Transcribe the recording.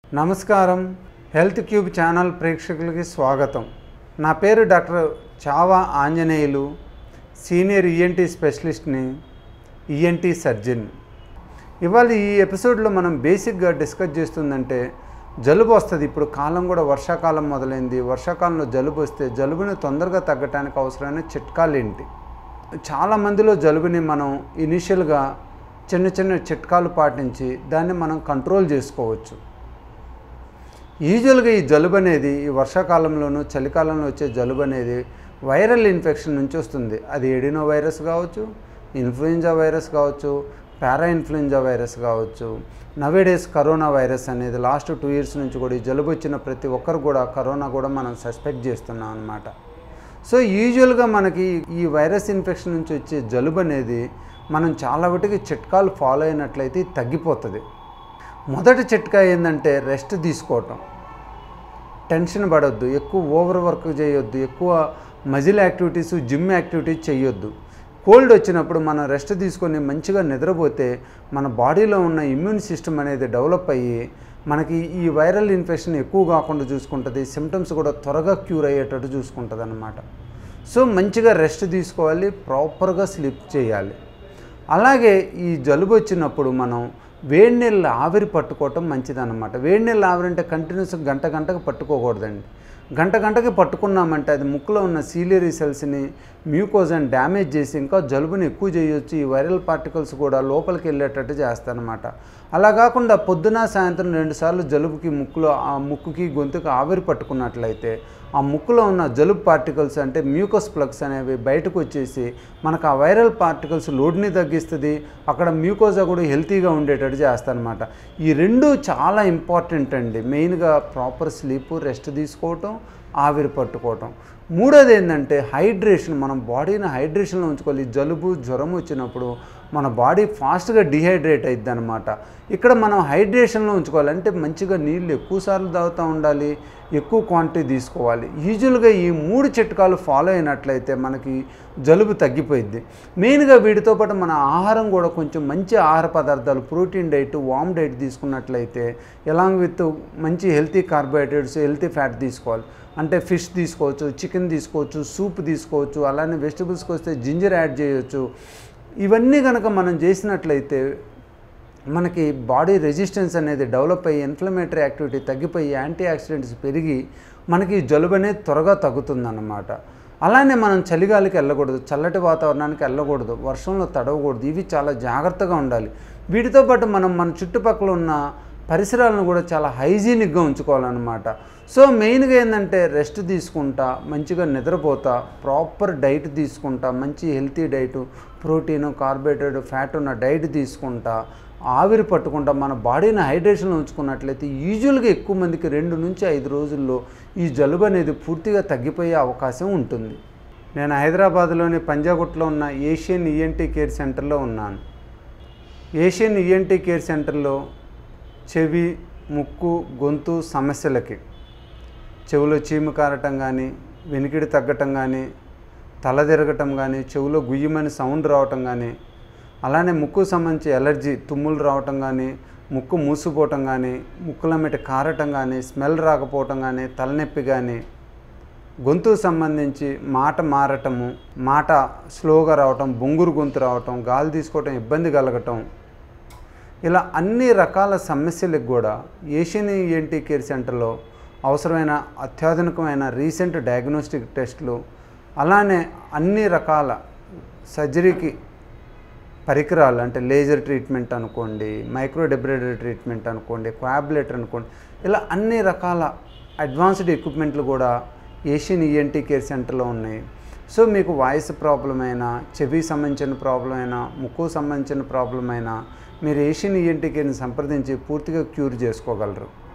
నమస్కారం health cube channel ప్రేక్షకులకి స్వాగతం నా పేరు doctor Chava Anjaneyulu senior ENT స్పెషలిస్ట్ని ఈఎన్టీ సర్జన్ ఇవాళ ఈ ఎపిసోడ్లో మనం బేసిక్గా డిస్కస్ చేస్తుందంటే జలుబు వస్తుంది ఇప్పుడు కాలం కూడా వర్షాకాలం మొదలైంది వర్షాకాలంలో జలుబు వస్తే జలుబుని తొందరగా తగ్గటానికి అవసరమైన చిట్కాలు ఏంటి చాలా మందిలో జలుబుని మనం ఇనిషియల్గా చిన్న చిన్న చిట్కాలు పాటించి దాన్ని మనం కంట్రోల్ చేసుకోవచ్చు యూజువల్గా ఈ జలుబు అనేది ఈ వర్షాకాలంలోనూ చలికాలంలో వచ్చే జలుబు అనేది వైరల్ ఇన్ఫెక్షన్ నుంచి వస్తుంది అది ఎడినో వైరస్ కావచ్చు ఇన్ఫ్లుయెంజా వైరస్ కావచ్చు పారా ఇన్ఫ్లుయెంజా వైరస్ కావచ్చు నవేడేస్ కరోనా వైరస్ అనేది లాస్ట్ టూ ఇయర్స్ నుంచి కూడా ఈ జలుబు వచ్చిన ప్రతి ఒక్కరు కూడా కరోనా కూడా మనం సస్పెక్ట్ చేస్తున్నాం అనమాట సో యూజువల్గా మనకి ఈ వైరస్ ఇన్ఫెక్షన్ నుంచి వచ్చే జలుబు అనేది మనం చాలా వాటికి చిట్కాలు ఫాలో అయినట్లయితే ఇది తగ్గిపోతుంది మొదటి చిట్కా ఏంటంటే రెస్ట్ తీసుకోవటం టెన్షన్ పడొద్దు ఎక్కువ ఓవర్ వర్క్ చేయొద్దు ఎక్కువ మజిల్ యాక్టివిటీస్ జిమ్ యాక్టివిటీస్ చేయొద్దు కోల్డ్ వచ్చినప్పుడు మనం రెస్ట్ తీసుకొని మంచిగా నిద్రపోతే మన బాడీలో ఉన్న ఇమ్యూన్ సిస్టమ్ అనేది డెవలప్ అయ్యి మనకి ఈ వైరల్ ఇన్ఫెక్షన్ ఎక్కువ కాకుండా చూసుకుంటుంది సిమ్టమ్స్ కూడా త్వరగా క్యూర్ అయ్యేటట్టు చూసుకుంటుంది అనమాట సో మంచిగా రెస్ట్ తీసుకోవాలి ప్రాపర్గా స్లీప్ చేయాలి అలాగే ఈ జలుబు వచ్చినప్పుడు మనం వేడి నీళ్ళ ఆవిరి పట్టుకోవటం మంచిదన్నమాట వేడి నీళ్ళ ఆవిరి అంటే కంటిన్యూస్ గంట గంటకు పట్టుకోకూడదండి గంట గంటకి పట్టుకున్నామంటే అది ముక్కులో ఉన్న సీలియరీ సెల్స్ని మ్యూకోజన్ డ్యామేజ్ చేసి ఇంకా జలుబుని ఎక్కువ చేయొచ్చు ఈ వైరల్ పార్టికల్స్ కూడా లోపలికి వెళ్ళేటట్టు చేస్తారనమాట అలా కాకుండా పొద్దున సాయంత్రం రెండుసార్లు జలుబుకి ముక్కులో ఆ ముక్కుకి గొంతుకి ఆవిరి పట్టుకున్నట్లయితే ఆ ముక్కులో ఉన్న జలుబు పార్టికల్స్ అంటే మ్యూకస్ ప్లగ్స్ అనేవి బయటకు వచ్చేసి మనకు ఆ వైరల్ పార్టికల్స్ లోడ్ని తగ్గిస్తుంది అక్కడ మ్యూకోజా కూడా హెల్తీగా ఉండేటట్టు చేస్తారనమాట ఈ రెండు చాలా ఇంపార్టెంట్ అండి మెయిన్గా ప్రాపర్ స్లీప్ రెస్ట్ తీసుకోవటం ఆవిరి పట్టుకోవటం మూడోది ఏంటంటే హైడ్రేషన్ మనం బాడీని హైడ్రేషన్లో ఉంచుకోవాలి ఈ జలుబు జ్వరం వచ్చినప్పుడు మన బాడీ ఫాస్ట్గా డిహైడ్రేట్ అయిద్ది అనమాట ఇక్కడ మనం హైడ్రేషన్లో ఉంచుకోవాలి అంటే మంచిగా నీళ్ళు ఎక్కువ సార్లు తాగుతూ ఉండాలి ఎక్కువ క్వాంటిటీ తీసుకోవాలి యూజువల్గా ఈ మూడు చిట్కాలు ఫాలో అయినట్లయితే మనకి జలుబు తగ్గిపోయిద్ది మెయిన్గా వీటితో పాటు మన ఆహారం కూడా కొంచెం మంచి ఆహార పదార్థాలు ప్రోటీన్ డైట్ వామ్ డైట్ తీసుకున్నట్లయితే ఎలాంగ్ విత్ మంచి హెల్తీ కార్బోహైడ్రేట్స్ హెల్తీ ఫ్యాట్ తీసుకోవాలి అంటే ఫిష్ తీసుకోవచ్చు చికెన్ తీసుకోవచ్చు సూప్ తీసుకోవచ్చు అలానే వెజిటబుల్స్కి వస్తే జింజర్ యాడ్ చేయొచ్చు ఇవన్నీ కనుక మనం చేసినట్లయితే మనకి బాడీ రెసిస్టెన్స్ అనేది డెవలప్ అయ్యి ఇన్ఫ్లమేటరీ యాక్టివిటీ తగ్గిపోయి యాంటీ ఆక్సిడెంట్స్ పెరిగి మనకి జలుబు అనేది త్వరగా తగ్గుతుందన్నమాట అలానే మనం చలిగాలికి వెళ్ళకూడదు చల్లటి వాతావరణానికి వెళ్ళకూడదు వర్షంలో తడవకూడదు ఇవి చాలా జాగ్రత్తగా ఉండాలి వీటితో పాటు మనం మన చుట్టుపక్కల ఉన్న పరిసరాలను కూడా చాలా హైజీనిక్గా ఉంచుకోవాలన్నమాట సో మెయిన్గా ఏంటంటే రెస్ట్ తీసుకుంటా మంచిగా నిద్రపోతా ప్రాపర్ డైట్ తీసుకుంటా మంచి healthy diet protein carbohydrate fat ఉన్న డైట్ తీసుకుంటా ఆవిరి పట్టుకుంటా మన బాడీని హైడ్రేషన్లో ఉంచుకున్నట్లయితే యూజువల్గా ఎక్కువ మందికి రెండు నుంచి ఐదు రోజుల్లో ఈ జలుబు అనేది పూర్తిగా తగ్గిపోయే అవకాశం ఉంటుంది నేను హైదరాబాద్లోని పంజాగుట్లో ఉన్న ఏషియన్ ఈఎన్టీ కేర్ సెంటర్లో ఉన్నాను ఏషియన్ ఈఎన్టీ కేర్ సెంటర్లో చెవి ముక్కు గొంతు సమస్యలకి చెవిలో చీము కారటం కానీ వెనికిడి తగ్గటం కానీ తల తిరగటం కానీ చెవిలో గుయ్యమని సౌండ్ రావటం కానీ అలానే ముక్కు సంబంధించి ఎలర్జీ తుమ్ములు రావటం కానీ ముక్కు మూసిపోవటం కానీ ముక్కుల మెట కారటం కానీ స్మెల్ రాకపోవటం కానీ తలనొప్పి కానీ గొంతుకు సంబంధించి మాట మారటము మాట స్లోగా రావటం బొంగురు గొంతు రావటం గాలి తీసుకోవటం ఇబ్బంది కలగటం ఇలా అన్ని రకాల సమస్యలకు కూడా ఏషియన్ ఈఎన్టీ కేర్ సెంటర్లో అవసరమైన అత్యాధునికమైన రీసెంట్ డయాగ్నోస్టిక్ టెస్టులు అలానే అన్ని రకాల సర్జరీకి పరికరాలు అంటే లేజర్ ట్రీట్మెంట్ అనుకోండి మైక్రో డెబ్రేడర్ ట్రీట్మెంట్ అనుకోండి క్వాబ్లెటర్ అనుకోండి ఇలా అన్ని రకాల అడ్వాన్స్డ్ ఎక్విప్మెంట్లు కూడా ఏషియన్ ఈఎన్టీ కేర్ సెంటర్లో ఉన్నాయి సో మీకు వాయిస్ ప్రాబ్లం అయినా చెవి సంబంధించిన ప్రాబ్లం అయినా ముక్కు సంబంధించిన ప్రాబ్లం అయినా మీరు ఏషియన్ ఈఎన్టీ కేర్ని సంప్రదించి పూర్తిగా క్యూర్ చేసుకోగలరు